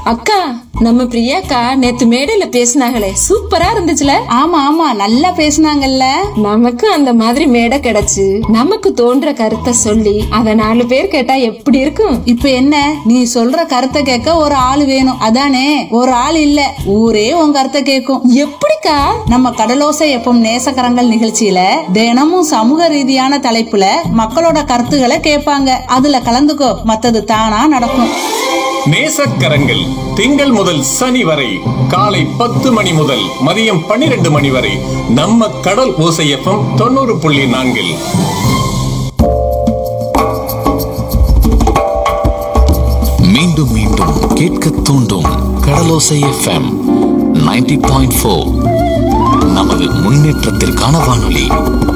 அக்கா நம்ம பிரியாக்கா நேத்து மேடையில பேசினாங்களே சூப்பரா இருந்துச்சுல ஆமா ஆமா நல்லா பேசுனாங்கல்ல நமக்கு அந்த மாதிரி மேடை கிடைச்சு நமக்கு தோன்ற கருத்தை சொல்லி அத நாலு பேர் கேட்டா எப்படி இருக்கும் இப்ப என்ன நீ சொல்ற கருத்தை கேட்க ஒரு ஆள் வேணும் அதானே ஒரு ஆள் இல்ல ஊரே உன் கருத்தை கேட்கும் எப்படிக்கா நம்ம கடலோசை எப்பம் நேசக்கரங்கள் நிகழ்ச்சியில தினமும் சமூக ரீதியான தலைப்புல மக்களோட கருத்துக்களை கேட்பாங்க அதுல கலந்துக்கோ மத்தது தானா நடக்கும் நேசக்கரங்கள் திங்கள் முதல் சனி வரை காலை பத்து மணி முதல் மதியம் பன்னிரண்டு மணி வரை நம்ம கடல் ஓசையப்பம் தொண்ணூறு புள்ளி நான்கில் மீண்டும் மீண்டும் கேட்க தூண்டும் கடலோசை எஃப்எம் 90.4 பாயிண்ட் நமது முன்னேற்றத்திற்கான வானொலி